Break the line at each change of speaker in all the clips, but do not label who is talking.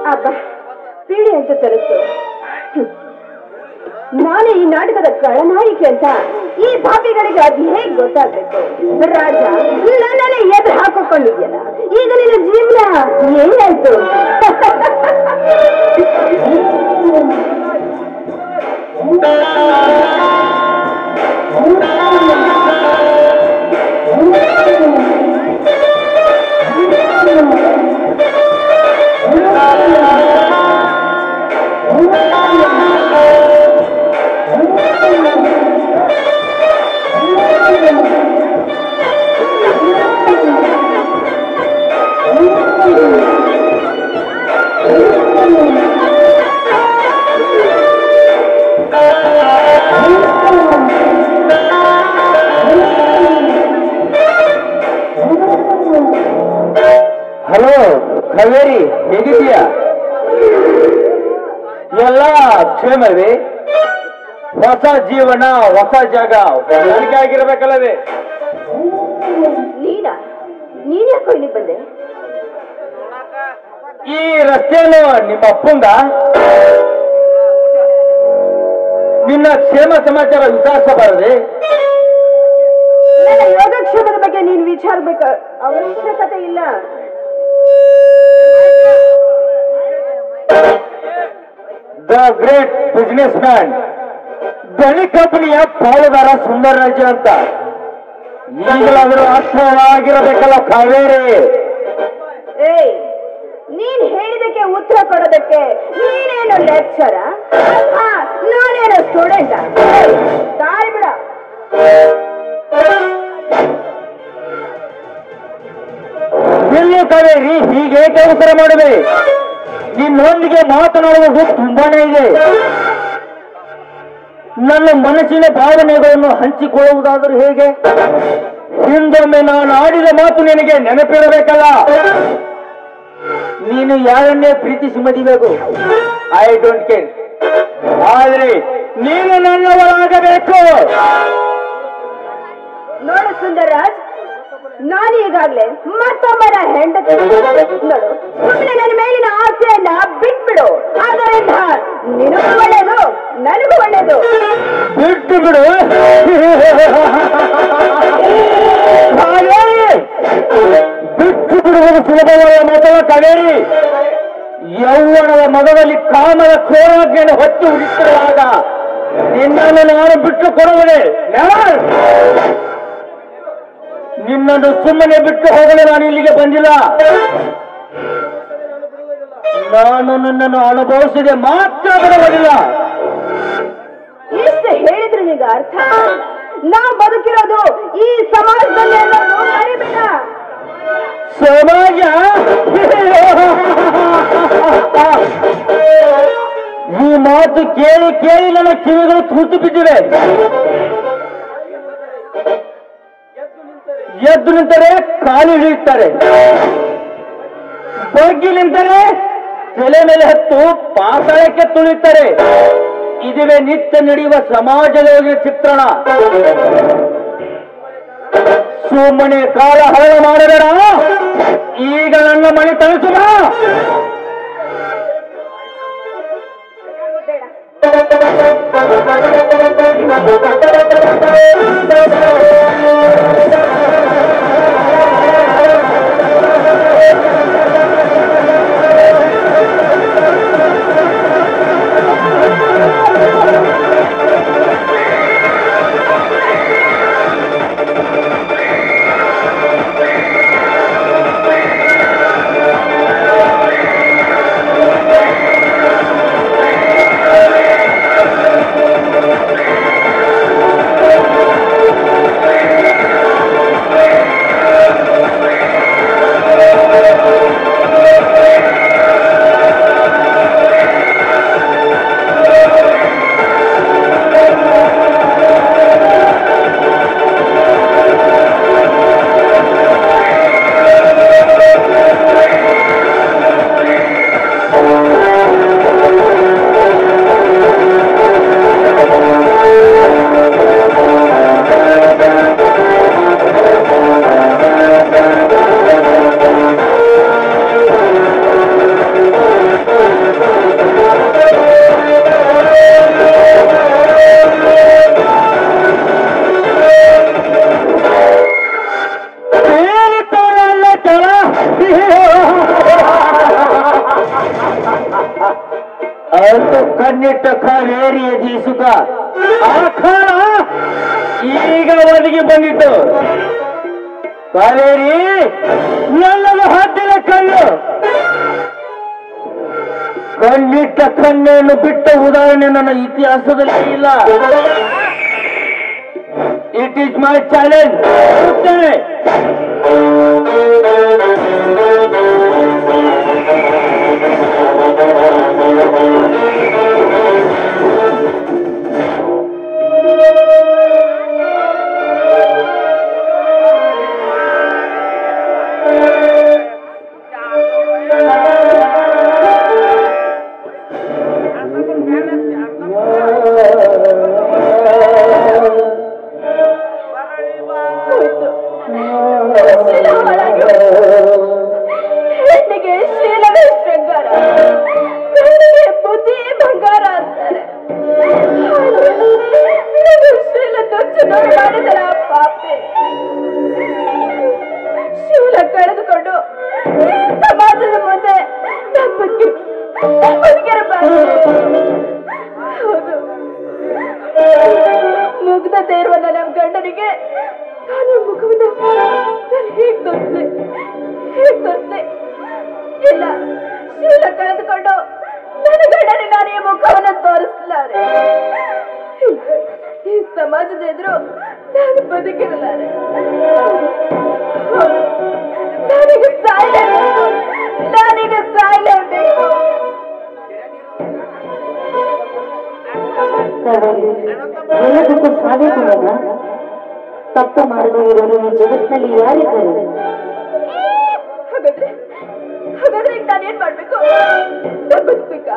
ಅಬ್ಬ ಪೀಡಿ ಅಂತ ತರುತ್ತು ಹ್ಮ್. ನಾನೇ ಈ ನಾಟಕದ ಖಳನಾಯಕಿ ಅಂತ ಈ ಪಾಪಿಗಳಿಗೆ ಅದು ಹೇಗ್ ಗೊತ್ತಾಗ್ಬೇಕು ರಾಜ ನನ್ನನ್ನೇ ಎದುರು ಹಾಕೊಂಡಿದ್ಯಲ್ಲ ಈಗ ನಿನ್ನ ಜೀವನ ಏನಾಯ್ತು
ಹಲೋ ಕಾವೇರಿ ಹೇಗಿದೀಯಾ ಎಲ್ಲ ಕ್ಷೇಮವೇ ಹೊಸ ಜೀವನ ಹೊಸ ಜಾಗ ಹೊಂದಾಣಿಕೆಯಾಗಿರ್ಬೇಕಲ್ಲವೇ
ನೀನಾ ನೀನ್ ಯಾಕೋ ಇಲ್ಲಿ ಬಂದೆ
ಈ ರಸ್ತೆಯನ್ನು ನಿಮ್ಮ ಅಪ್ಪಂದ ನಿನ್ನ ಕ್ಷೇಮ ಸಮಾಚಾರ ವಿಚಾರಿಸಬಾರದೆ
ನನ್ನ ಯೋಗಕ್ಷೇಮದ ಬಗ್ಗೆ ನೀನ್ ವಿಚಾರಬೇಕ ಅವಶ್ಯಕತೆ ಇಲ್ಲ
ದ ಗ್ರೇಟ್ ಬಿಸಿನೆಸ್ ಮ್ಯಾನ್ ಗಣಿ ಕಂಪನಿಯ ಪಾಲುದಾರ ಸುಂದರರಾಜ ಅಂತ ಈಗಲಾದರೂ ಅರ್ಥವಾಗಿರಬೇಕಲ್ಲ ಕಾವೇರಿ
ಏಯ್ ನೀನ್ ಹೇಳಿದಕ್ಕೆ ಉತ್ತರ ಕೊಡೋದಕ್ಕೆ ನೀನೇನು ಲೆಕ್ಚರ ನಾನೇನು ಸ್ಟೂಡೆಂಟ ದಾರಿ ಬಿಡ
ಎಲ್ಲಿ ಕಾವೇರಿ ಹೀಗೇಕೆ ಉತ್ತರ ಮಾಡುವೆ ನಿನ್ನೊಂದಿಗೆ ಮಾತನಾಡುವುದು ತುಂಬಾನೇ ಇದೆ ನನ್ನ ಮನಸ್ಸಿನ ಭಾವನೆಗಳನ್ನು ಹಂಚಿಕೊಳ್ಳುವುದಾದರೂ ಹೇಗೆ ಹಿಂದೊಮ್ಮೆ ನಾನು ಆಡಿದ ಮಾತು ನಿನಗೆ ನೆನಪಿರಬೇಕಲ್ಲ ನೀನು ಯಾರನ್ನೇ ಪ್ರೀತಿಸಿ ಮದಿಬೇಕು ಐ ಡೋಂಟ್ ಕೇರ್ ಆದ್ರೆ ನೀನು ನನ್ನವರಾಗಬೇಕು
ನೋಡು ಸುಂದರರಾಜ್ ನಾನು ಈಗಾಗ್ಲೇ ಮತ್ತೊಬ್ಬರ ಹೆಂಡತಿ ನೋಡು ಸುಮ್ಮನೆ ನನ್ನ ಮೇಲಿನ ಆಸೆಯನ್ನ ಬಿಟ್ಬಿಡು ಅದರಿಂದ ನಿನಗೂ ಒಳ್ಳೇದು ನನಗೂ ಒಳ್ಳೇದು
ಬಿಟ್ಟು ಬಿಡು ಕಾವೇರಿ! ಬಿಟ್ಟು ಬಿಡುವುದು ಸುಲಭವಾದ ಮಾತಲ್ಲ ಕಾವೇರಿ ಯೌವನದ ಮಗದಲ್ಲಿ ಕಾಮದ ಕ್ರೋರಾಜ್ಞೆಯನ್ನು ಹೊತ್ತು ಉಳಿಸಿರುವಾಗ ನಿನ್ನನ್ನು ನಾನು ಬಿಟ್ಟು ಕೊಡುವುದೇ never! ನಿನ್ನನ್ನು ಸುಮ್ಮನೆ ಬಿಟ್ಟು ಹೋಗಲು ನಾನು ಇಲ್ಲಿಗೆ ಬಂದಿಲ್ಲ ನಾನು ನನ್ನನ್ನು ಅನುಭವಿಸಿದೆ ಮಾತ್ರ ಬಿಡುವುದಿಲ್ಲ
ಎಷ್ಟು ಹೇಳಿದ್ರು ನಿಂಗೆ ಅರ್ಥ ಆಗಲ್ಲ. ನಾವ್ ಬದುಕಿರೋದು ಈ ಸಮಾಜದಲ್ಲಿ ಅನ್ನೋದು ಮರಿಬೇಡ
ಸಮಾಜ ಈ ಮಾತು ಕೇಳಿ ಕೇಳಿ ನನ್ನ ಕಿವಿಗಳು ತೂತು ಬಿದ್ದಿವೆ ಎದ್ದು ನಿಂತರೆ ಕಾಲು ಹಿಡಿಯುತ್ತಾರೆ ಬಗ್ಗಿ ನಿಂತರೆ ತಲೆ ಮೇಲೆ ಹತ್ತು ಪಾತಾಳಕ್ಕೆ ತುಳಿಯುತ್ತಾರೆ ಇದುವೇ ನಿತ್ಯ ನಡೆಯುವ ಸಮಾಜದ ಚಿತ್ರಣ ಸುಮ್ಮನೆ ಕಾಲ ಹರಣ ಮಾಡಬೇಡ ಈಗ ನನ್ನ ಮನೆ ತಳಿಸುವ ಕಣ್ಣಿಟ್ಟ ಕಾವೇರಿಯ ಜೀಸುಕ ಆ ಕಾಲ ಈಗ ಒದಗಿ ಬಂದಿತ್ತು ಕಾವೇರಿ ನನ್ನದು ಹದ್ದಿನ ಕಣ್ಣು ಕಣ್ಣಿಟ್ಟ ಕಣ್ಣನ್ನು ಬಿಟ್ಟ ಉದಾಹರಣೆ ನನ್ನ ಇತಿಹಾಸದಲ್ಲಿ ಇಲ್ಲ ಇಟ್ ಈಸ್ ಮೈ ಚಾಲೆಂಜ್
ಹೋಯ್ತು ಶೀಲ ಹಾಳಾಗಿ ಹೆಣ್ಣಿಗೆ ಶೀಲವೇ ಶೃಂಗಾರ ಹೆಣ್ಣಿಗೆ ಬುದ್ಧಿ ಬಂಗಾರ ಅಂತಾರೆ ನನ್ನ ಶೀಲ ನುಚ್ಚು ನೋಡಿ ಮಾಡಿದರ ಪಾಪೆ ಶೀಲ ಕಳೆದುಕೊಂಡು ಈ ಸಮಾಜದ ಮುಂದೆ ನಮ್ಮಕ್ಕೆ ಹೌದು ಮುಗ್ಧತೆ ಇರುವ ನನ್ನ ಗಂಡನಿಗೆ ನಾನು ಈ ಮುಖವನ್ನ ನಾನು ಹೇಗ್ ತೋರಿಸ್ಲಿ ಹೇಗ್ ತೋರಿಸ್ಲಿ ಇಲ್ಲ ಶೀಲ ಕಳೆದುಕೊಂಡು ನನ್ನ ಗಂಡನಿಗೆ ನಾನು ಈ ಮುಖವನ್ನ ತೋರಿಸಲಾರೆ ಇಲ್ಲ, ಈ ಸಮಾಜದ ಎದುರು ನಾನು ಬದುಕಿರಲಾರೆ ಹೌದು, ನಾನೀಗ ಸಾಯಲೇಬೇಕು ನಾನೀಗ ಸಾಯಲೇಬೇಕು
ಎಲ್ಲದಕ್ಕೂ ಸಾಧೇತನ ತಪ್ಪು ಮಾಡದೇ ಇರೋರು ಈ ಜಗತ್ತಿನಲ್ಲಿ ಯಾರಿದ್ದಾರೆ
ಹಾಗಾದ್ರೆ ಹಾಗಾದ್ರೆ ಈಗ ನಾನೇನ್ ಮಾಡ್ಬೇಕು ನಾನ್ ಬದುಕ್ಬೇಕಾ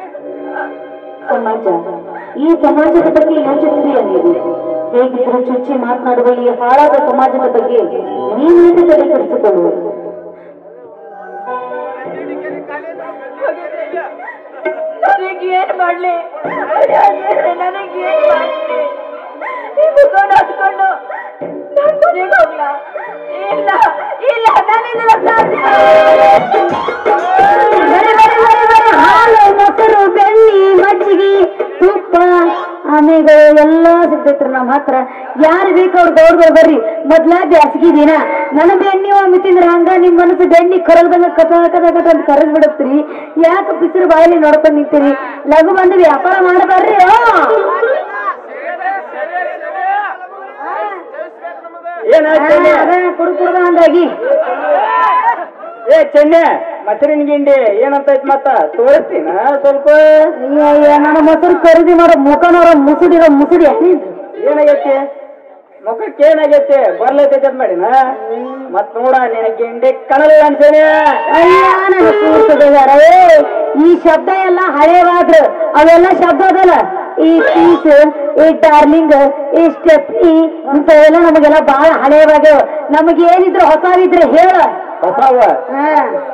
ಸಮಾಜ ಈ ಸಮಾಜದ ಬಗ್ಗೆ ಯೋಚಿಸಿದೆಯಾ ನೀವು ಹೇಗಿದ್ರು ಚುಚ್ಚಿ ಮಾತನಾಡುವ ಈ ಹಾಳಾದ ಸಮಾಜದ ಬಗ್ಗೆ ನೀವೇನು ತಲೆ ಕೆಡಿಸಿಕೊಳ್ಳುವುದು
ಹಾಗಾದ್ರೆ ನನಗೆ ಏನ್ ಮಾಡ್ಲಿ ಹಾಗಾದ್ರೆ ನನಗೆ ಏನ್ ಮಾಡ್ಲಿ ಈ ಮುಖವನ್ನು ಹತ್ಕೊಂಡು ನಾನ್ ಮನೆಗೆ ಹೋಗ್ಲಾ ಇಲ್ಲ ಇಲ್ಲ ನಾನಿಲ್ಲ ಸಾಧ್ಯ
ಬರೀ ಬರೀ ಬರೀ ಬರೀ ಹಾಲು ಮೊಸರು ಬೆಣ್ಣಿ ಮಜ್ಜಿಗೆ ತುಪ್ಪ ಆಮೇಲೆ ಎಲ್ಲ ಸಿಗ್ತೈತ್ರಿ ನಮ್ಮ ಹತ್ರ ಯಾರು ಬೇಕು ಅವ್ರು ದೌಡ್ಗಳು ಬರ್ರಿ ಮೊದ್ಲ ಬ್ಯಾಸಗಿ ದಿನ ನನ್ನ ಬೆಣ್ಣಿ ಒಮ್ಮೆ ತಿಂದ್ರೆ ಹಂಗ ನಿಮ್ ಮನಸ್ಸು ಬೆಣ್ಣಿ ಕರಲ್ದಂಗ ಕಟ ಕಟ ಕಟ ಅಂತ ಕರಗ್ ಬಿಡತ್ರಿ ಯಾಕೆ ಬಿಸಿರು ಬಾಯಲ್ಲಿ ನೋಡ್ಕೊಂಡ್ ನಿಂತೀರಿ ಲಘು ಬಂದು ವ್ಯಾಪಾರ ಮಾಡಬಾರ್ರಿ
ಏನಾಯ್ತು
ಕುಡು ಕುಡ್ದ ಹಂಗಾಗಿ
ಏ ಚೆನ್ನೆ ಮಸರಿನ ಗಿಂಡಿ ಏನಂತೈತ್ ಮತ್ತ ತೋರಿಸ್ತೀನ ಸ್ವಲ್ಪ
ಅಯ್ಯ ಅಯ್ಯ ನನ್ನ ಮೊಸರು ಖರೀದಿ ಮಾಡೋ ಮುಖನವರ ಮುಸುಡಿರೋ ಮುಸುಡಿ
ಏನಾಗೈತಿ ಮುಖಕ್ಕೆ ಏನಾಗೈತಿ ಬರ್ಲೈತೈತೆ ಮಾಡಿನ ಮತ್ ನೋಡ ನಿನ ಗಿಂಡಿ ಕಣಲ್ಲ ಅನ್ಸೇನೆ
ಅಯ್ಯ ನನ್ನ ಕೂರ್ತದಾರ ಈ ಶಬ್ದ ಎಲ್ಲ ಹಳೇವಾದ್ರು ಅವೆಲ್ಲ ಶಬ್ದ ಅದಲ್ಲ ಈ ಪೀಸ್ ಈ ಡಾರ್ಲಿಂಗ್ ಈ ಸ್ಟೆಪ್ನಿ ಇಂಥವೆಲ್ಲ ನಮಗೆಲ್ಲ ಬಹಳ ಹಳೇವಾಗ್ಯಾವ ನಮಗೆ ಏನಿದ್ರು ಹೊಸವಿದ್ರೆ ಹೇಳ
ಹೊಸವ
ಹಾ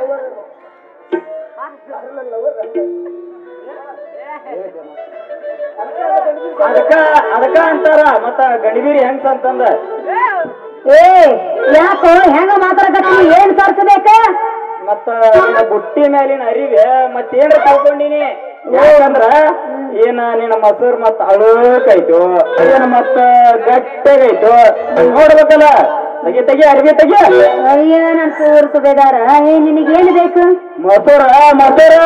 ಅದಕ್ಕ ಅದಕ್ಕ ಅಂತಾರ ಮತ್ತ ಗಣಿಬೀರಿ ಹೆಂಗ್ ಅಂತಂದ
ಏ ಯಾಕೋ ಹೆಂಗ ಮಾತಾಡಕತ್ತಿ ಏನ್ ಸರ್ಸಬೇಕ
ಮತ್ತ ನಿನ್ನ ಬುಟ್ಟಿ ಮೇಲಿನ ಅರಿವೆ ಮತ್ತೇನ ತಿಳ್ಕೊಂಡಿನಿ ಯಾಕಂದ್ರ ಏನ ನಿನ್ನ ಮೊಸರು ಮತ್ತ ಅಳಕೈತು ಏನ ಮತ್ತ ಗಟ್ಟಗೈತು ನೋಡ್ಬೇಕಲ್ಲ ತೆಗಿ ತೆಗಿ ಅರಿವಿ ತೆಗಿ
ಅಯ್ಯ ನನ್ ಕೂರ್ತು ಬೇದಾರ ಏ ನಿನಗೇನು ಬೇಕು
ಮೊಸರ ಮೊಸರ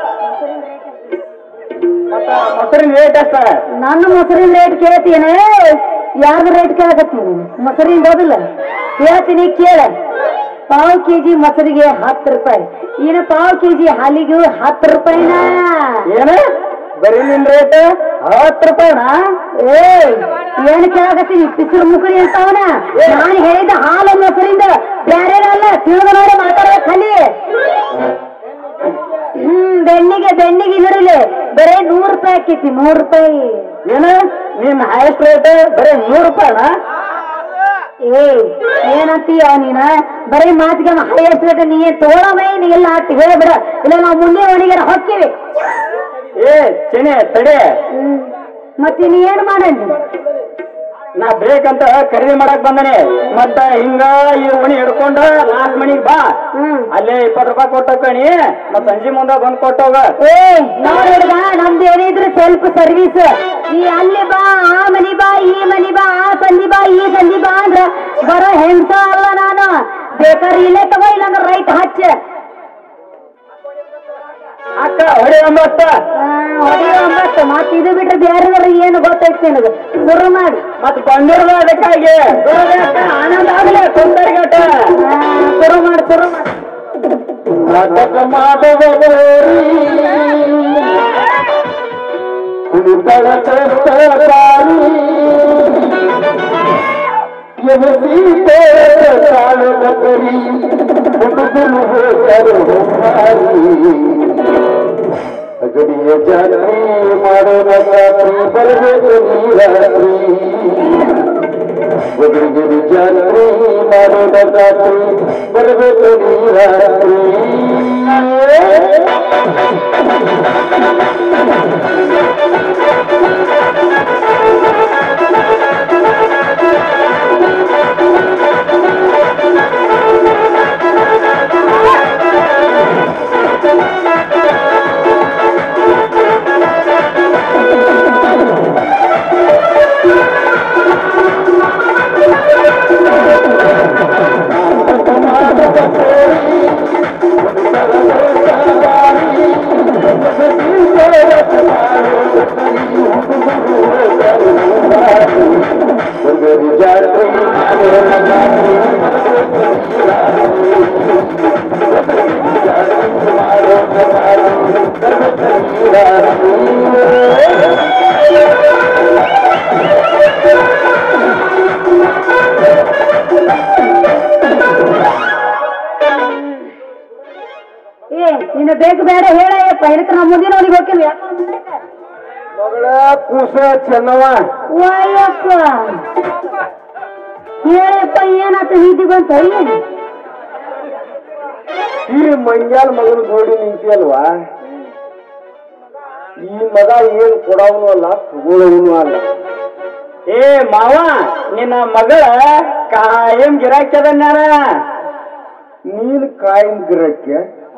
ಮತ್ತ ಮೊಸರಿನ ರೇಟ್ ಅಷ್ಟ
ನನ್ನ ಮೊಸರಿನ ರೇಟ್ ಕೇಳ್ತೀನಿ ಯಾರ್ದು ರೇಟ್ ಕೇಳಕತ್ತೀನಿ ಮೊಸರಿನ ಹೋದಿಲ್ಲ ಹೇಳ್ತೀನಿ ಕೇಳ ಪಾವ್ ಕೆಜಿ ಮೊಸರಿಗೆ ಹತ್ತು ರೂಪಾಯಿ ಇನ್ನು ಪಾವ್ ಕೆಜಿ ಹಾಲಿಗೂ ಹತ್ತು ರೂಪಾಯಿನ
ಏನ ಬರೀ ನಿನ್ ರೇಟ್ ಹತ್ತು ರೂಪಾಯಿನಾ
ಏ ಏನ್ ಕೇಳಕತ್ತೀನಿ ಪಿಸುರು ಮುಕುಳಿ ಅಂತಾವನ ನಾನು ಹೇಳಿದ ಹಾಲು ಮೊಸರಿಂದ ಬ್ಯಾರೆ ಅಲ್ಲ ತಿಳಿದು ನೋಡಿ ಮಾತಾಡೋದು ಖಾಲಿ ಹ್ಮ್ ಬೆಣ್ಣಿಗೆ ಬೆಣ್ಣಿಗೆ ಇದ್ರಲ್ಲಿ ಬರೇ ನೂರು ರೂಪಾಯಿ ಆಕೈತಿ ನೂರು ರೂಪಾಯಿ
ಏನ ನಿನ್ ಹೈಯೆಸ್ಟ್ ರೇಟ್ ಬರೀ ನೂರು ರೂಪಾಯಿನಾ
ಏ ಏನಂತೀಯ ನೀನ ಬರೀ ಮಾತಿಗೆ ಹೈಯೆಸ್ಟ್ ರೇಟ್ ನೀ ತೋಳವೇ ನೀ ಎಲ್ಲ ಅಷ್ಟು ಹೇಳ್ಬಿಡ ಇಲ್ಲ ನಾವು ಮುಂದೆ ಮನೆಗೆ ಹೊಕ್ಕಿವಿ
ಏ ಚೆನ್ನೆ ತಡೆ
ಹ್ಮ್ ಮತ್ತೆ ನೀ ಏನ್ ಮಾಡಂದಿ
ನಾ ಬೇಕಂತ ಖರೀದಿ ಮಾಡಕ್ ಬಂದನೆ ಮತ್ತ ಹಿಂಗ ಈ ಉಣಿ ಹಿಡ್ಕೊಂಡ ಲಾಸ್ಟ್ ಮನಿಗ್ ಬಾ
ಹ್ಮ್
ಅಲ್ಲೇ ಇಪ್ಪತ್ ರೂಪಾಯಿ ಕೊಟ್ಟಕಣಿ ಮತ್ ಸಂಜೆ ಮುಂದ ಬಂದ್ ಕೊಟ್ಟೋಗ
ಏ ನೋಡ್ ಹುಡ್ಗ ನಮ್ದು ಏನಿದ್ರು ಸೆಲ್ಫ್ ಸರ್ವಿಸ್ ಈ ಅಲ್ಲಿ ಬಾ ಆ ಮನಿ ಬಾ ಈ ಮನಿ ಬಾ ಆ ಸಂದಿ ಬಾ ಈ ಸಂದಿ ಬಾ ಅಂದ್ರ ಬರೋ ಹೆಂಗಸ ಅಲ್ಲ ನಾನು ಬೇಕಾದ್ರೆ ಇಲ್ಲೇ ತಗೋ ಇಲ್ಲಾಂದ್ರೆ ರೈಟ್ ಹಚ್ಚ
ಅಕ್ಕ ಹೊಡಿ ಒಂಬತ್ತ
ಹೊಡೆಯೋ ಒಂಬತ್ತು ಮತ್ತೆ ಇದು ಬಿಟ್ರೆ ಬೇರೆ ಏನು ಗೊತ್ತೈತಿ ನಿನಗೆ ಶುರು ಮಾಡಿ
ಮತ್ ಬಂದಿರೋದು ಅದಕ್ಕಾಗಿ ಬರೋದಕ್ಕ ಆನಂದ ಆಗ್ಲಿ ತೊಂದರೆಗಟ್ಟ
ಆ, ಶುರು ಮಾಡಿ ಶುರು ಮಾಡಿ
ನಾಟಕ ಮಾಡುವವರಿ ಕುಣಿತಳ ಕಷ್ಟದಾರಿ ಎವಸೀತೆ ತಾಳದ ಕರಿ ಹುಡುಗರು ಹೋದರು ಅಗಡಿಯ ಜಾತ್ರೆ ಮಾಡೋಣ ರಾತ್ರಿ ಬರಬೇಕು ನೀರಾತ್ರಿ ಒಬ್ಬರಿಗೆ ಜಾತ್ರೆ ಮಾಡೋಣ ರಾತ್ರಿ ಬರಬೇಕು ನೀರಾತ್ರಿ ಒಬ್ಬರಿಗೆ ಜಾತ್ರೆ ಮಾಡೋಣ ರಾತ್ರಿ
ಏ ನಿನ್ನ ಬೇಕು ಬೇಡ ಹೇಳಯ್ಯಪ್ಪ ಇದಕ್ಕೆ ನಮ್ಮ ಮುಂದಿನ ಅವನಿಗೆ ಹೋಗಿಲ್ಲ
ಮಗಳ ಕೂಸ ಚೆನ್ನವ
ವಾಯಪ್ಪ ಹೇಳಪ್ಪ ಏನಾತ ನಿಧಿ ಬಂತ ಏನು
ಈ ಮಂಗ್ಯಾಲ ಮಗನ ಜೋಡಿ ನಿಂತಿಯಲ್ವಾ ಈ ಮಗ ಏನ್ ಕೊಡವನು ಅಲ್ಲ ತಗೊಳ್ಳೋನು ಅಲ್ಲ ಏ ಮಾವ ನಿನ್ನ ಮಗಳ ಕಾಯಂ ಗಿರಾಕ್ಯದನ್ಯಾರ ನೀನ್ ಕಾಯಂ ಗಿರಾಕ್ಯ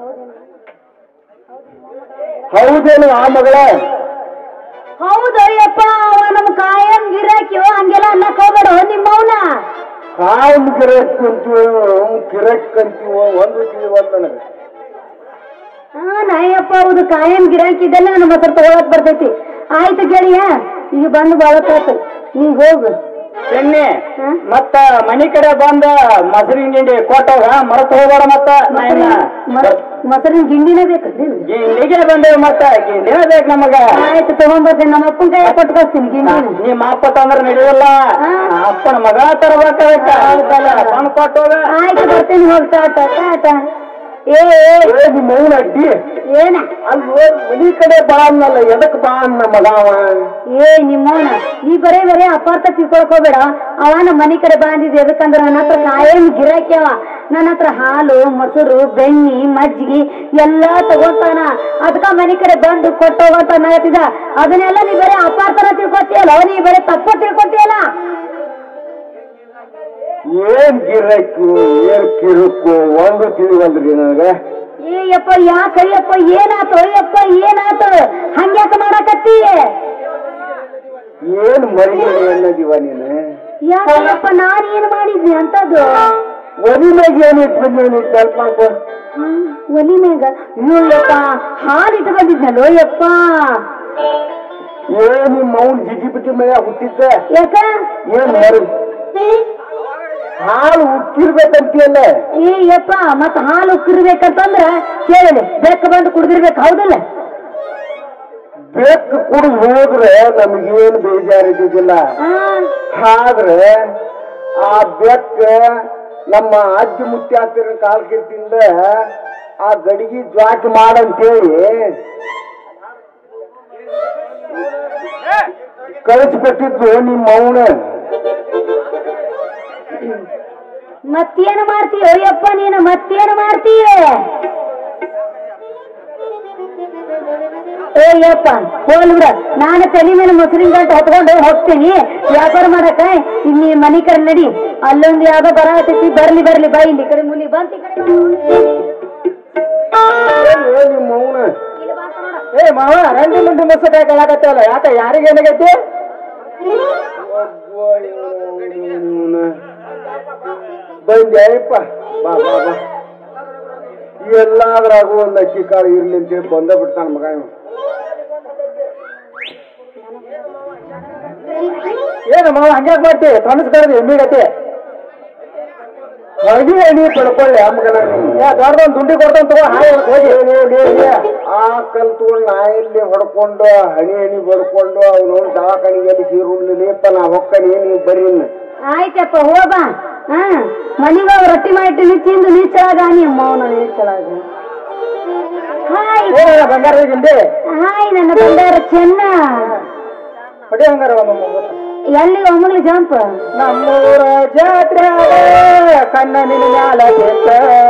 ಹೌದೇನು ಆ ಮಗಳ
ಹೌದು ಅಯ್ಯಪ್ಪ ಅವ ನಮ್ಮ ಕಾಯಂ ಗಿರಾಕಿಯೋ ಹಂಗೆಲ್ಲ ಅನ್ನಕ್ ಹೋಗ್ಬೇಡ ನಿಮ್ಮವನ
ಕಾಯಂ ಗಿರಾಕ್ ಅಂತೀವೋ ಗಿರಾಕ್ ಅಂತೀವೋ ಒಂದು ತಿಳಿವಲ್ಲ ನನಗೆ
ಹಾ ನಾಯಪ್ಪ ಹೌದು ಕಾಯಂ ಗಿರಾಕಿ ಇದ್ದಲ್ಲ ನನ್ನ ಮೊಸರು ತಗೊಳಕ್ ಬರ್ತೈತಿ ಆಯ್ತು ಗೆಳೆಯ ಈಗ ಬಂದು ಬಾಳತ್ತಾತು ನೀ ಹೋಗು
ಚೆನ್ನಿ
ಹಾ?
ಮತ್ತ ಮನಿ ಕಡೆ ಬಂದ ಮೊಸರಿನ ಗಿಂಡಿ ಕೊಟ್ಟವ ಮರತ್ ಹೋಗ್ಬೇಡ ಮತ್ತ ನಾ ಇನ್ನ
ಮೊಸರಿನ ಗಿಂಡಿನೇ ಬೇಕು ನೀನು
ಗಿಂಡಿಗೆ ಬಂದೇವ್ ಮತ್ತ ಗಿಂಡಿನ ಬೇಕು ನಮಗ
ಆಯ್ತು ತಗೊಂಡ್ಬರ್ತೀನಿ ನಮ್ಮ ಅಪ್ಪನ ಕೈ ಕೊಟ್ಟು ಕಳಿಸ್ತೀನಿ ಗಿಂಡಿನ
ನಿಮ್ಮ ಅಪ್ಪ ತಂದ್ರ ನಡೆಯಲ್ಲ
ಹಾ.
ಅಪ್ಪನ ಮಗ ತರ್ಬೇಕ ಬಂದ್ ಕೊಟ್ಟೋಗ
ಆಯ್ತು ಬರ್ತೀನಿ ಹೋಗ್ತಾ ಟಾಟ ಏ ಏ,
ನಿಮ್ಮ ಮೌನ ಅಡ್ಡಿ
ಏನ
ಅಲ್ಲಿ ಮನಿ ಕಡೆ ಬಾ ಅನ್ನಲ್ಲ ಎದಕ್ ಬಾ ಅನ್ನ ಮಗ ಅವ
ಏ ನಿಮ್ಮವನ ನೀ ಬರೇ ಬರೇ ಅಪಾರ್ಥ ತಿಳ್ಕೊಳಕ್ ಹೋಗ್ಬೇಡ ಅವ ನಮ್ಮ ಮನಿ ಕಡೆ ಬಂದಿದ್ ಎದಕ್ಕಂದ್ರ ನನ್ನ ಹತ್ರ ಕಾಯಂ ಗಿರಾಕಿ ಅವ ನನ್ನ ಹತ್ರ ಹಾಲು ಮೊಸರು ಬೆಣ್ಣಿ ಮಜ್ಜಿಗೆ ಎಲ್ಲಾ ತಗೋತಾನ ಅದಕ್ಕ ಮನಿ ಕಡೆ ಬಂದು ಕೊಟ್ಟೋಗಂತ ಅನ್ನತಿದ ಅದನ್ನೆಲ್ಲ ನೀ ಬರೇ ಅಪಾರ್ಥನ ತಿಳ್ಕೊತೀಯಲ್ಲ ನೀ ಬರೇ ತಪ್ಪ ತಿಳ್ಕೊತೀಯಲ್ಲ
ಏನ್ ಗಿರಕ್ಕು ಏನ್ ಕಿರುಕು ಒಂದು ತಿಳಿವಲ್ರಿ ನನಗ
ಏ ಯಪ್ಪ ಯಾಕಯ್ಯಪ್ಪ ಏನಾತು ಅಯ್ಯಪ್ಪ ಏನಾತು ಹಂಗ್ಯಾಕ ಮಾಡಕತ್ತಿ
ಏನ್ ಮರಿ ಅನ್ನದಿವ ನೀನು
ಯಾಕಯ್ಯಪ್ಪ ನಾನ್ ಏನ್ ಮಾಡಿದ್ನಿ ಅಂತದ್ದು
ಮನಿ ಮ್ಯಾಗ ಏನ್ ಇಟ್ಬಿಟ್ಟು ನೀನು ಸ್ವಲ್ಪ ಮಾಡ್ಕೊ
ಹ್ಮ್, ಒಲಿ ಮ್ಯಾಗ ಅಯ್ಯಪ್ಪ ಹಾಲು ಇಟ್ಟು ಬಂದಿದ್ನಲ್ಲೋ ಯಪ್ಪ
ಏನ್ ನಿಮ್ಮ ಮೌನ್ ಜಿಟಿ ಬಿಟ್ಟಿ ಮನೆ ಹುಟ್ಟಿದ್ದ
ಯಾಕ
ಏನ್ ಮರಿ ಹಾಲು ಉಕ್ಕಿರ್ಬೇಕಂತೀಯಲ್ಲ
ಏ ಯಪ್ಪ ಮತ್ತ ಹಾಲು ಉಕ್ಕಿರ್ಬೇಕಂತಂದ್ರ ಕೇಳಲಿ ಬೆಕ್ಕ ಬಂದು ಕುಡ್ದಿರ್ಬೇಕು ಹೌದಲ್ಲ
ಬೆಕ್ಕು ಕುಡಿದು ಹೋದ್ರೆ ನಮಗೇನು ಬೇಜಾರಿದ್ದಿಲ್ಲ
ಆ,
ಆದ್ರೆ ಆ ಬೆಕ್ಕ ನಮ್ಮ ಅಜ್ಜಿ ಮುತ್ಯಾತಿರ ಕಾಲ್ಕಿಟ್ಟಿಂದ ಆ ಗಡಿಗೆ ಜ್ವಾಕ್ ಮಾಡಂತೇಳಿ ಕಳಿಸ್ಕೊಟ್ಟಿದ್ದು ನಿಮ್ಮ ಮೌನ
ಮತ್ತೇನು ಮಾಡ್ತೀಯ ಯಪ್ಪ ನೀನು ಮತ್ತೇನು ಮಾಡ್ತೀಯ ಏಯಪ್ಪ ಹೋಲ್ ಬಿಡ ನಾನು ತಲೆ ಮೇಲೆ ಮೊಸರಿನ ಗಂಟು ಹೊತ್ಕೊಂಡು ಹೋಗ್ತೀನಿ ವ್ಯಾಪಾರ ಮಾಡಕ ಇಲ್ಲಿ ಮನಿ ಕಡೆ ನಡಿ ಅಲ್ಲೊಂದು ಯಾವ್ದೋ ಬರ ಹತ್ತೈತಿ ಬರ್ಲಿ ಬರ್ಲಿ ಬಾ ಇಲ್ಲಿ ಈ ಕಡೆ ಮುಲಿ ಬಂತ ಈ ಕಡೆ
ನಿಮ್ಮ ಮೌನ ಏ ಮಾವ ರಂಡಿ ಮುಂಡಿ ಮುಸದ ಹೇಳಕತ್ತಲ್ಲ ಯಾಕ ಯಾರಿಗೆ ಏನಾಗೈತಿ
ಬಂದ್ಯಾಯಪ್ಪ ಬಾ ಬಾ ಬಾ ಎಲ್ಲಾದ್ರಾಗೂ ಒಂದು ಅಕ್ಕಿ ಕಾಳು ಇರ್ಲಿ ಅಂತೇಳಿ ಬಂದ ಬಿಡ್ತಾನ ಮಗ ಇವ
ಏನು ಮಾವ ಹಂಗ್ಯಾಕ್ ಮಾಡ್ತಿ ತೊಣಸ್ಕಡ್ದು ಎಮ್ಮಿಗತಿ
ಹಣಿ ಹಣಿ ಪಡ್ಕೊಳ್ಳಿ ಆ ಮಗನ ನೀನು.
ಏ ದೊಡ್ಡದೊಂದು ದುಂಡಿ ಕೊಡ್ತಾನ ತಗೋ ಹಾಯ್ ಹೋಗಿ
ನೋಡಿ, ನೋಡಿ, ಆ ಕಲ್ ತಗೊಂಡು ನಾ ಇಲ್ಲಿ ಹೊಡ್ಕೊಂಡು ಹಣಿ ಹಣಿ ಬಡ್ಕೊಂಡು ಅವನು ದವಾಖಾನಿಗೆ ಸೀರುಳ್ಳಿಲೇಪ ನಾ ಹೊಕ್ಕನಿ ನೀವು ಬರ್ರಿ ಇನ್ನು.
ಆಯ್ತಪ್ಪ ಹೋಗ ಹಾ ಮನಿಗ ರೊಟ್ಟಿ ಮಾಡಿಟ್ಟಿನಿ ತಿಂದು ನೀಚಳಾಗ ನಿಮ್ಮ ಮೌನ ನೀಚಳಾಗ ಹಾಯ್
ಏ ಬಂಗಾರ ಹಿಂದೆ
ಹಾಯ್ ನನ್ನ ಬಂಗಾರ ಚೆನ್ನ
ಹೊಡಿ ಹಂಗಾರ ಒಂದು
ಎಲ್ಲಿ ಒಮ್ಮಗ್ಲಿ ಜಂಪ್
ನಮ್ಮೂರ ಜಾತ್ರೆ ಕಣ್ಣ ನಿನ್ನ ಮ್ಯಾಲ ಕೆತ್ತ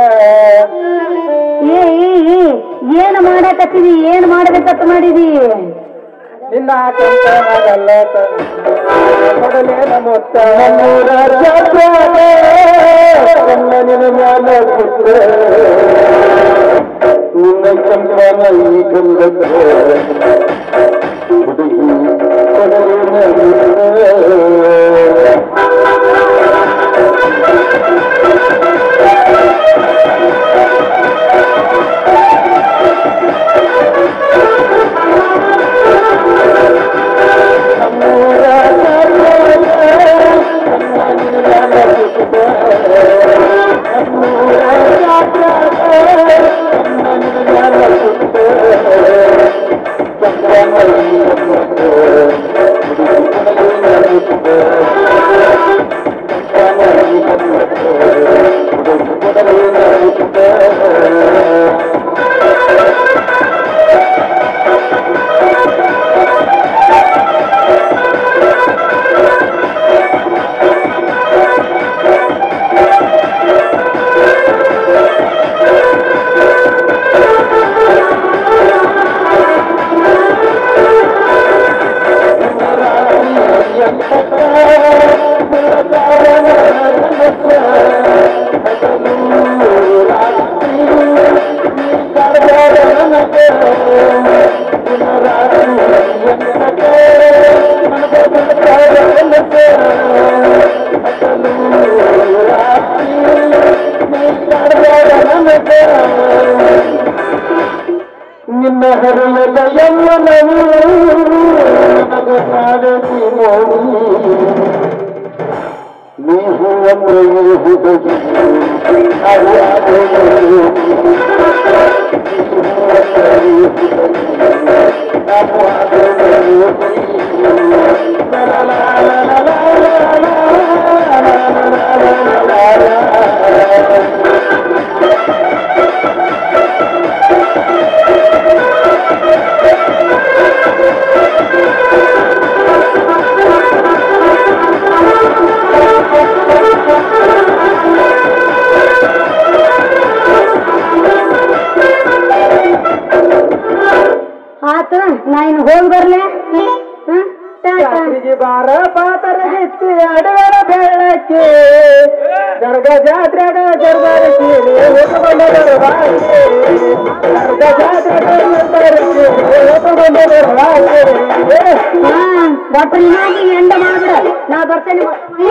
ಏ ಏ ಏ ಏನ್ ಮಾಡಕತ್ತಿದಿ ಏನ್ ಮಾಡಬೇಕಂತ ಮಾಡಿದಿ
ನಿನ್ನ ಕಂತ ಮಗಲ್ಲ ಕೊಡಲೇನ ಮೊತ್ತ ನಮ್ಮೂರ ಜಾತ್ರೆ ಕಣ್ಣ ನಿನ್ನ ಮ್ಯಾಲ ಕೆತ್ತ
ನಿನ್ನ ಕಂಕಣ ಈ ಗಂಧದ ಹುಡುಗಿ ಕೊಡಲಿನ ನಿನ್ನ ಹರಿಯದ ಯಮ್ಮನವು ನನಗೆ ಕಾಡತಿ ನೋಡಿ ನೀ ಹೂವಂದ್ರೆ ಈ ಹುಡುಗಿ ಅದು ಆದೆಯೋ. ನೀ ಹೂವಂದ್ರೆ ಈ ಹುಡುಗಿ, ಅದು ಆದೆಯೋ. ಲಾ ಲಾ ಲಾ ಲಾ ಲಾ ಲಾ ಲಾ ಲಾ ಲಾ ಲಾ ಲಾ.
ಆತು ನಾ ಇನ್ನು ಹೋಗಿ ಬರ್ಲೆ ಹ್ಮ್ ಟಾಟಾ
ಜಾತ್ರೆಗೆ ಬಾರ ಪಾತರಗಿತ್ತಿ ಅಡವರ ಬೆಳ್ಳಕ್ಕಿ ಗರ್ಗ ಜಾತ್ರೆಗ ಗರ್ಗರ ಕೀರಿ ಹೊತ್ತುಕೊಂಡವರು ಬಾಕಿ ಗರ್ಗ ಜಾತ್ರೆಗ ಗರ್ಗರ ಕೀರಿ ಹೊತ್ತುಕೊಂಡವರು ಬಾಕಿ
ಹಾ ಒಟ್ಟು ನಿನ್ನಾಗಿ ಎಂಡ ಮಾಡ್ಬಿಡ ನಾ ಬರ್ತೇನೆ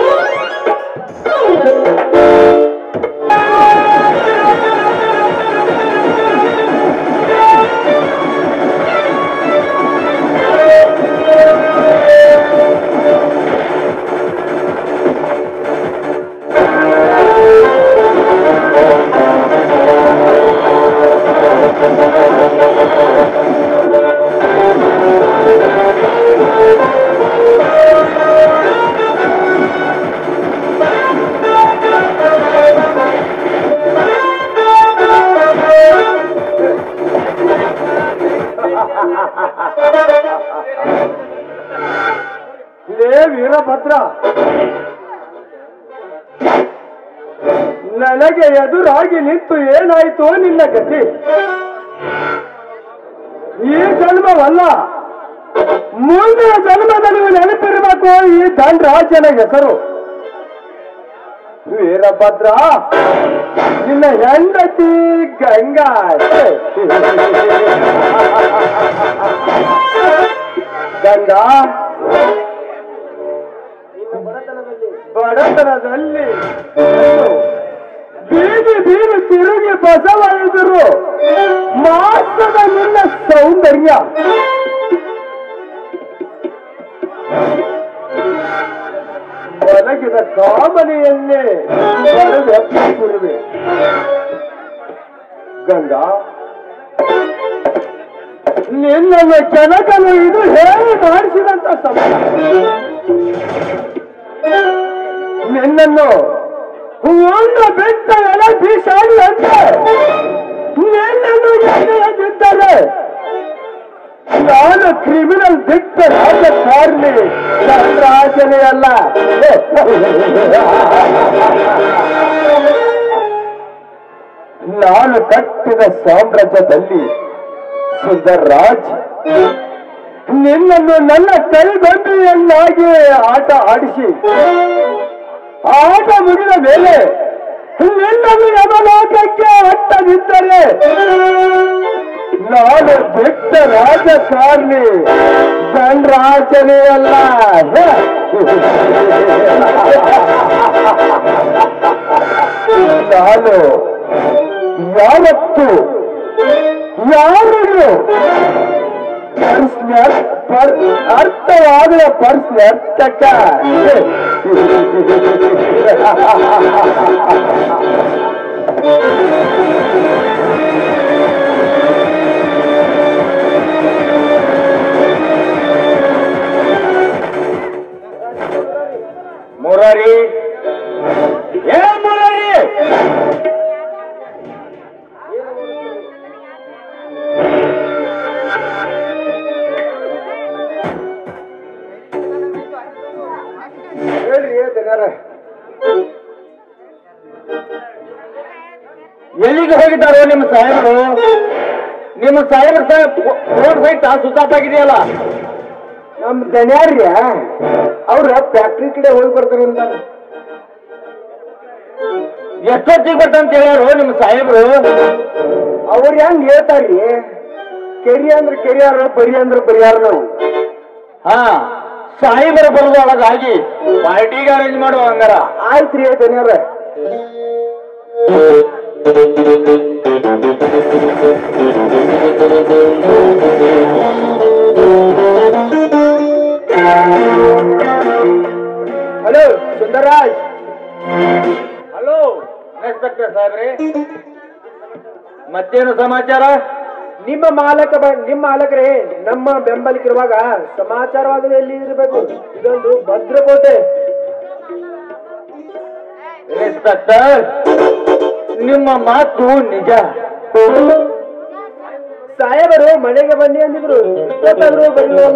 ಲೇ ವೀರಭದ್ರ ನನಗೆ ಎದುರಾಗಿ ನಿಂತು ಏನಾಯ್ತು ನಿನ್ನ ಗತಿ ಈ ಜನ್ಮ ಮಾತ್ರವಲ್ಲ ಮುಂದಿನ ಜನ್ಮದಲ್ಲಿ ನೆನಪಿರಬೇಕು ಈ ದಂಡರಾಜನ ಹೆಸರು ವೀರಭದ್ರ ನಿನ್ನ ಹೆಂಡತಿ ಗಂಗಾ ಗಂಗಾ ಬಡತನದಲ್ಲಿ ಬೀದಿ ಬೀದಿ ತಿರುಗಿ ಬಸವಳಿದರು ಮಾಸದ ನಿನ್ನ ಸೌಂದರ್ಯ ಒಳಗಿದ ಕಾಮನೆಯನ್ನೇ ಬರೆದೆಪ್ಪಿಸುವೆ ಗಂಗಾ ನಿನ್ನನ್ನು ಕೆನಕಲು ಇದು ಹೇಳಿ ಮಾಡಿಸಿದಂತ ಸಮಯ ನಿನ್ನನ್ನು ಒಂದು ಬಿಟ್ಟ ಎಲೆ ಬೀಸಾಡಿ ಅಂತ ನಿನ್ನನ್ನು ಎಸೆಯದಿದ್ದರೆ ನಾನು ಕ್ರಿಮಿನಲ್ ಬಿಟ್ಟ ರಾಜಕಾರಣಿ ರಾಜನೇ ಅಲ್ಲ ನಾನು ಕಟ್ಟಿದ ಸಾಮ್ರಾಜ್ಯದಲ್ಲಿ ಸುಂದರ್ ರಾಜ್ ನಿನ್ನನ್ನು ನನ್ನ ಕೈಗೊಂಬೆಯನ್ನಾಗಿ ಆಟ ಆಡಿಸಿ ಆಟ ಮುಗಿದ ಮೇಲೆ ನಿನ್ನನ್ನು ಯಮಲೋಕಕ್ಕೆ ಅಟ್ಟದಿದ್ದರೆ ನಾನು ಬಿಟ್ಟ ರಾಜಕಾರಣಿ ಧನರಾಜನೇ ಅಲ್ಲ ನಾನು ಯಾವತ್ತು ಯಾರಿಗೂ ಪರ್ಸ್ನರ್ ಪರ್ ಅರ್ಥವಾಗುವ ಪರ್ಸ್ನರ್ ತಕ್ಕ ಮುರಾರಿ ಏ ಮುರಾರಿ ಹೇಳ್ರಿ ದಗಾರ ಎಲ್ಲಿಗೆ ಹೋಗಿದ್ದಾರೋ ನಿಮ್ಮ ಸಾಹೇಬರು ನಿಮ್ಮ ಸಾಹೇಬ್ರ ರೋಡ್ ಸೈಡ್ ಸುತ್ತಾಪಾಗಿದೆಯಲ್ಲ ನಮ್ ದಣ್ಯಾರ್ಯ ಅವ್ರ ಫ್ಯಾಕ್ಟ್ರಿ ಕಡೆ ಹೋಗಿ ಬರ್ತಾರೆ ಅಂತ ಎಷ್ಟೊತ್ತಿಗೆ ಬರ್ತಂತ ಹೇಳ್ಯಾರು ನಿಮ್ಮ ಸಾಹೇಬ್ರು ಅವ್ರು ಹೆಂಗ್ ಹೇಳ್ತಾರ್ರಿ ಕೆರಿ ಅಂದ್ರೆ ಕೆರಿಯಾರ ಬರಿ ಅಂದ್ರೆ ಬರಿಯಾರ ನಾವು ಹಾ ಸಾಹೇಬರ ಬರೋದು ಒಳಗಾಗಿ ಪಾರ್ಟಿಗೆ ಅರೇಂಜ್ ಮಾಡುವ ಹಂಗಾರ ಆಯ್ತ್ರಿ ದಣ್ಯಾರ ಹಲೋ ಸುಂದರಾಜ್ ಹಲೋ ಇನ್ಸ್ಪೆಕ್ಟರ್ ಸಾಹೇಬ್ರೆ ಮತ್ತೇನು ಸಮಾಚಾರ ನಿಮ್ಮ ಮಾಲಕ ಬ- ನಿಮ್ಮ ಮಾಲಕರೇ ನಮ್ಮ ಬೆಂಬಲಿಗಿರುವಾಗ ಸಮಾಚಾರವಾದರೂ ಎಲ್ಲಿ ಇರಬೇಕು ಇದೊಂದು ಭದ್ರಕೋಟೆ ಇನ್ಸ್ಪೆಕ್ಟರ್ ನಿಮ್ಮ ಮಾತು ನಿಜ ಸಾಹೇಬರು ಮನೆಗೆ ಬನ್ನಿ ಅಂದಿದ್ರು ಇಷ್ಟೊತ್ತಾದ್ರೂ ಬರಲಿಲ್ಲ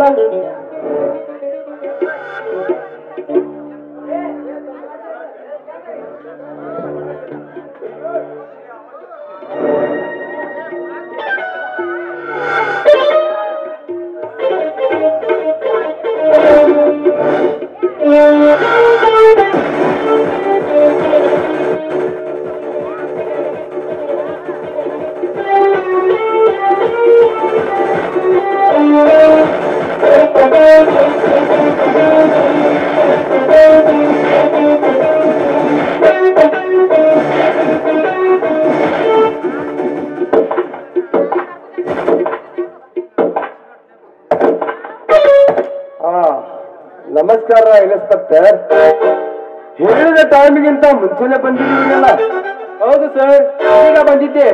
ಹಾ ನಮಸ್ಕಾರ ಇನ್ಸ್ಪೆಕ್ಟರ್ ಹೇಳಿದ ಟೈಮಿಗಿಂತ ಮುಂಚೆನೆ ಬಂದಿದ್ದೀರಲ್ಲ ಹೌದು ಸರ್ ಈಗ ಬಂದಿದ್ದೆ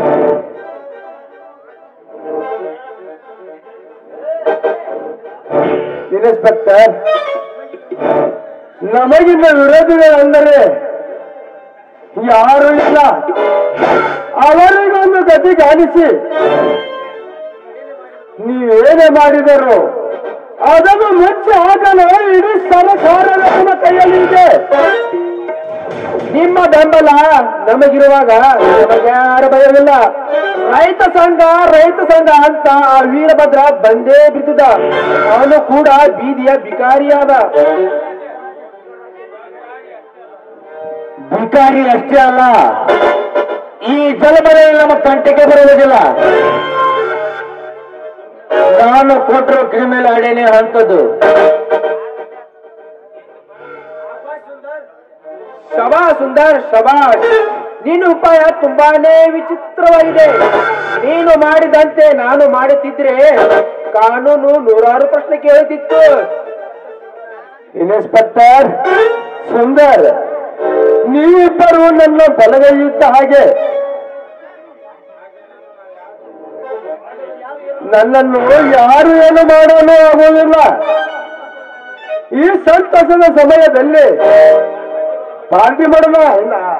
ಇನ್ಸ್ಪೆಕ್ಟರ್ ನಮಗಿನ್ನ ವಿರೋಧಿಗಳಂದರೆ ಯಾರು ಇಲ್ಲ ಅವರಿಗೊಂದು ಗತಿ ಕಾಣಿಸಿ ನೀವೇನೇ ಮಾಡಿದರು ಅದನ್ನು ಮುಚ್ಚಿ ಹಾಕಲು ಇಡೀ ಸರ್ಕಾರ ನಮ್ಮ ಕೈಯಲ್ಲಿ ಇದೆ ನಿಮ್ಮ ಬೆಂಬಲ ನಮಗಿರುವಾಗ ನಮಗ್ಯಾರ ಭಯವಿಲ್ಲ ರೈತ ಸಂಘ ರೈತ ಸಂಘ ಅಂತ ಆ ವೀರಭದ್ರ ಬಂದೇ ಬಿದ್ದಿದ್ದ ಅವನು ಕೂಡ ಬೀದಿಯ ಬಿಕಾರಿಯಾದ ಬಿಕಾರಿ ಅಷ್ಟೇ ಅಲ್ಲ ಈ ಜಲಮನೆಯಲ್ಲಿ ನಮ್ಮ ಕಂಟಕ್ಕೆ ಬರುವುದಿಲ್ಲ ನಾನು ಕೊಟ್ಟರು ಕ್ರಿಮಿನಲ್ ಅಡೇನೆ ಅಂತದ್ದು ಶಬಾ ಸುಂದರ್ ಶಬಾಷ್ ನಿನ್ನ ಉಪಾಯ ತುಂಬಾನೇ ವಿಚಿತ್ರವಾಗಿದೆ ನೀನು ಮಾಡಿದಂತೆ ನಾನು ಮಾಡುತ್ತಿದ್ರೆ ಕಾನೂನು ನೂರಾರು ಪ್ರಶ್ನೆ ಕೇಳುತ್ತಿತ್ತು ಇನ್ಸ್ಪೆಕ್ಟರ್ ಸುಂದರ್ ನೀವಿಬ್ಬರು ನನ್ನ ಬಲಗೈಯುತ್ತ ಹಾಗೆ ನನ್ನನ್ನು ಯಾರು ಏನು ಮಾಡಲು ಆಗುವುದಿಲ್ಲ ಈ ಸಂತಸದ ಸಮಯದಲ್ಲಿ ಪಾರ್ಟಿ ಮಾಡೋಣ ಇಲ್ಲ